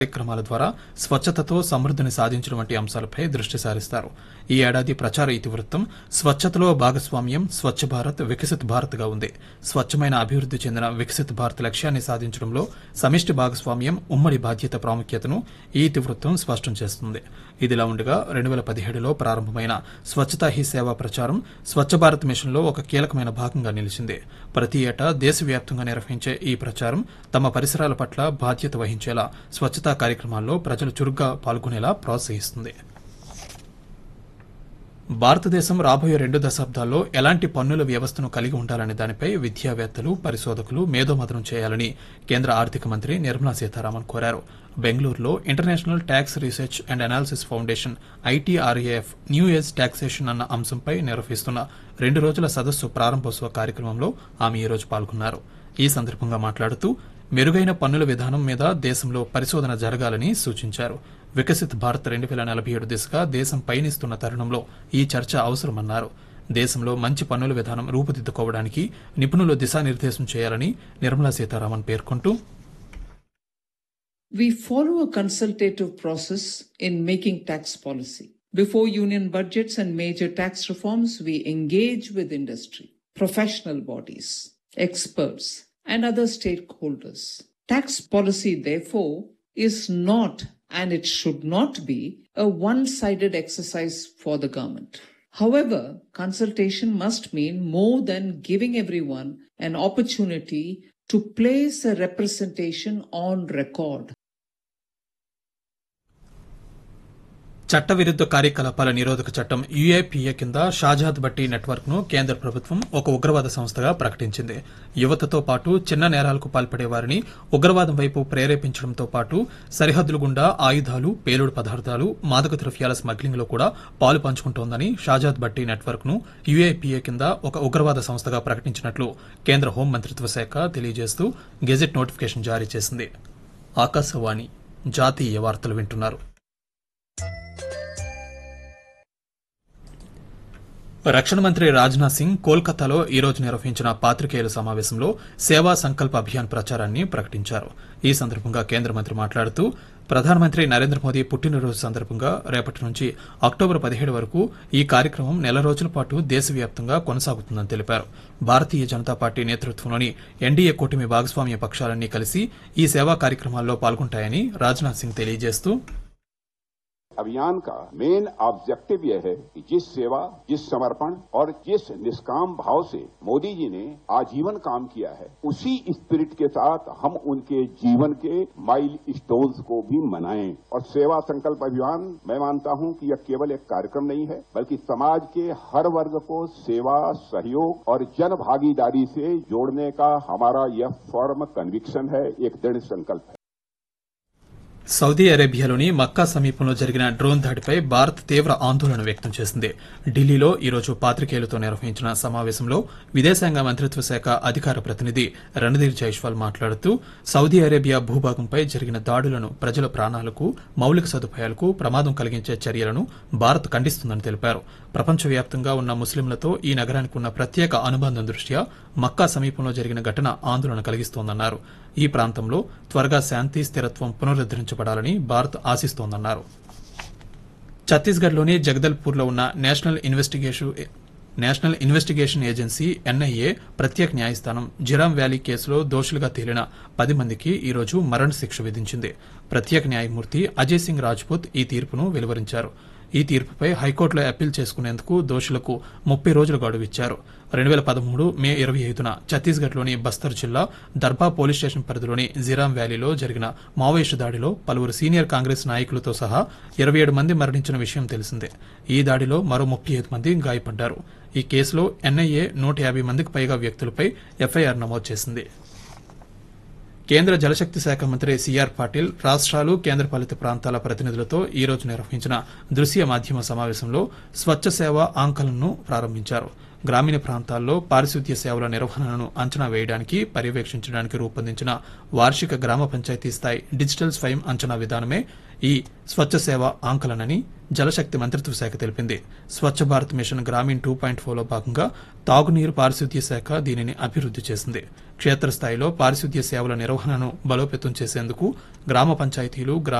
కార్యక్రమాల ద్వారా స్వచ్ఛతతో సమృద్ధిని సాధించడం వంటి అంశాలపై దృష్టి సారిస్తారు ఈ ఏడాది ప్రచార ఇతివృత్తం స్వచ్ఛతలో భాగస్వామ్యం స్వచ్ఛ భారత్ వికసిత్ భారత్ గా ఉంది స్వచ్ఛమైన అభివృద్ది చెందిన వికసిత్ భారత్ లక్ష్యాన్ని సాధించడంలో సమిష్టి భాగస్వామ్యం ఉమ్మడి బాధ్యత ప్రాముఖ్యతను ఈ ఇతివృత్తం స్పష్టం చేస్తుంది ఇదిలా ఉండగా రెండు వేల పదిహేడులో ప్రారంభమైన స్వచ్ఛతా హీ సేవ ప్రచారం స్వచ్ఛ భారత్ మిషన్లో ఒక కీలకమైన భాగంగా నిలిచింది ప్రతి ఏటా దేశవ్యాప్తంగా నిర్వహించే ఈ ప్రచారం తమ పరిసరాల పట్ల బాధ్యత వహించేలా స్వచ్ఛతా కార్యక్రమాల్లో ప్రజలు చురుగ్గా పాల్గొనేలా ప్రోత్సహిస్తుంది భారతదేశం రాబోయే రెండు దశాబ్దాల్లో ఎలాంటి పన్నుల వ్యవస్థను కలిగి ఉండాలనే దానిపై విద్యావేత్తలు పరిశోధకులు మేధోమథనం చేయాలని కేంద్ర ఆర్థిక మంత్రి నిర్మలా సీతారామన్ కోరారు బెంగళూరులో international tax research and analysis foundation ITRAF new age taxation అన్న అంశంపై నిర్వహిస్తున్న రెండు రోజుల సదస్సు ప్రారంభోత్సవ కార్యక్రమంలో ఆమె ఈ రోజు పాల్గొన్నారు ఈ సందర్భంగా మాట్లాడుతూ మెరుగైన పన్నుల విధానం మీద దేశంలో పరిశోధన జరగాలని సూచించారు వికసిత్ భారత్ రెండు వేల నలభై ఏడు దిశగా దేశం పయనిస్తున్న తరుణంలో ఈ చర్చ అవసరమన్నారు దేశంలో మంచి పన్నుల విధానం రూపుదిద్దుకోవడానికి నిపుణులు దిశానిర్దేశం చేయాలని నిర్మలా సీతారామన్ పేర్కొంటూ We follow a consultative process in making tax policy. Before union budgets and major tax reforms, we engage with industry, professional bodies, experts, and other stakeholders. Tax policy, therefore, is not and it should not be a one sided exercise for the government. However, consultation must mean more than giving everyone an opportunity to place a representation on record. చట్టవిరుద్ధ కార్యకలాపాల నిరోధక చట్టం UAPA కింద షాజాద్ బట్టి network ను కేంద్ర ప్రభుత్వం ఒక ఉగ్రవాద సంస్థగా ప్రకటించింది యువతతో పాటు చిన్న నేరాలకు పాల్పడే వారిని ఉగ్రవాదం వైపు ప్రేరేపించడంతో పాటు సరిహద్దుల గుండా ఆయుధాలు పేలుడు పదార్థాలు మాదక ద్రవ్యాల స్మగ్లింగ్ లో కూడా పాలు పంచుకుంటోందని షాజాద్ బట్టి నెట్వర్క్ ను యుఏపీఏ కింద ఒక ఉగ్రవాద సంస్థగా ప్రకటించినట్లు కేంద్ర హోం మంత్రిత్వ శాఖ తెలియజేస్తూ గెజెట్ నోటిఫికేషన్ జారీ చేసింది ఆకాశవాణి జాతీయ వార్తలు వింటున్నారు రక్షణ మంత్రి రాజ్నాథ్ సింగ్ కోల్కతాలో ఈ రోజు నిర్వహించిన పాత్రికేయుల సమావేశంలో సేవా సంకల్ప అభియాన్ ప్రచారాన్ని ప్రకటించారు ఈ సందర్భంగా కేంద్ర మంత్రి మాట్లాడుతూ ప్రధానమంత్రి నరేంద్ర మోదీ పుట్టినరోజు సందర్భంగా రేపటి నుంచి అక్టోబర్ పదిహేడు వరకు ఈ కార్యక్రమం నెల రోజుల పాటు దేశవ్యాప్తంగా కొనసాగుతుందని తెలిపారు భారతీయ జనతా పార్టీ నేతృత్వంలోని ఎన్డీఏ కూటమి భాగస్వామ్య పక్షాలన్నీ కలిసి ఈ సేవా కార్యక్రమాల్లో పాల్గొంటాయని రాజ్నాథ్ సింగ్ తెలియజేస్తూ अभियान का मेन ऑब्जेक्टिव यह है कि जिस सेवा जिस समर्पण और जिस निष्काम भाव से मोदी जी ने आजीवन काम किया है उसी स्पिरिट के साथ हम उनके जीवन के माइल स्टोन्स को भी मनाएं और सेवा संकल्प अभियान मैं मानता हूं कि यह केवल एक कार्यक्रम नहीं है बल्कि समाज के हर वर्ग को सेवा सहयोग और जन भागीदारी से जोड़ने का हमारा यह फर्म कन्विक्शन है एक दृढ़ संकल्प है సౌదీ అరేబియాలోని మక్కా సమీపంలో జరిగిన డ్రోన్ దాడిపై భారత్ తీవ్ర ఆందోళన వ్యక్తం చేసింది ఢిల్లీలో ఈ రోజు పాత్రికేయులతో నిర్వహించిన సమావేశంలో విదేశాంగ మంత్రిత్వ శాఖ అధికార ప్రతినిధి రణధీర్ జైష్వాల్ మాట్లాడుతూ సౌదీ అరేబియా భూభాగంపై జరిగిన దాడులను ప్రజల ప్రాణాలకు మౌలిక సదుపాయాలకు ప్రమాదం కలిగించే చర్యలను భారత్ ఖండిస్తుందని తెలిపారు ప్రపంచవ్యాప్తంగా ఉన్న ముస్లింలతో ఈ నగరానికి ఉన్న ప్రత్యేక అనుబంధం దృష్ట్యా మక్కా సమీపంలో జరిగిన ఘటన ఆందోళన కలిగిస్తోందన్నారు ఈ ప్రాంతంలో త్వరగా శాంతి స్థిరత్వం పునరుద్దరించబడాలని భారత్ ఆశిస్తోందన్నారు ఛత్తీస్గఢ్లోని జగదల్పూర్లో ఉన్న national investigation national investigation agency NIA ప్రత్యేక న్యాయస్థానం జిరామ్ వ్యాలీ కేసులో దోషులుగా తేలిన పది మందికి ఈ రోజు మరణ శిక్ష విధించింది ప్రత్యేక న్యాయమూర్తి అజయ్ సింగ్ రాజ్పుత్ ఈ తీర్పును వెలువరించారు ఈ తీర్పుపై హైకోర్టులో అప్పీల్ చేసుకునేందుకు దోషులకు ముప్పై రోజుల గడువు ఇచ్చారు రెండు వేల పదమూడు మే ఇరవై ఐదున ఛత్తీస్గఢ్లోని బస్తర్ జిల్లా దర్భా పోలీస్ స్టేషన్ పరిధిలోని జిరామ్ వ్యాలీలో జరిగిన మావోయిస్టు దాడిలో పలువురు సీనియర్ కాంగ్రెస్ నాయకులతో సహా ఇరవై ఏడు మంది మరణించిన విషయం తెలిసిందే ఈ దాడిలో మరో ముప్పై ఐదు మంది గాయపడ్డారు ఈ కేసులో ఎన్ఐఏ నూట యాభై మందికి పైగా వ్యక్తులపై ఎఫ్ఐఆర్ నమోదు చేసింది కేంద్ర జలశక్తి శాఖ మంత్రి సిఆర్ పాటిల్ రాష్ట్రాలు కేంద్రపాలిత ప్రాంతాల ప్రతినిధులతో ఈ రోజు నిర్వహించిన దృశ్య మాధ్యమ సమావేశంలో స్వచ్ఛ సేవ ఆంకలన్ను ప్రారంభించారు గ్రామీణ ప్రాంతాల్లో పారిశుద్ధ్య సేవల నిర్వహణను అంచనా వేయడానికి పర్యవేక్షించడానికి రూపొందించిన వార్షిక గ్రామ పంచాయతీ స్థాయి డిజిటల్ స్వయం అంచనా విధానమే ఈ స్వచ్ఛ సేవ ఆంకలనని జలశక్తి మంత్రిత్వ శాఖ తెలిపింది Swachh Bharat mission Grameen two point ఫోర్లో భాగంగా తాగునీరు పారిశుద్ధ్య శాఖ దీనిని అభివృద్ది చేసింది క్షేత్రస్థాయిలో పారిశుద్ధ్య సేవల నిర్వహణను బలోపేతం చేసేందుకు గ్రామ పంచాయతీలు గ్రామ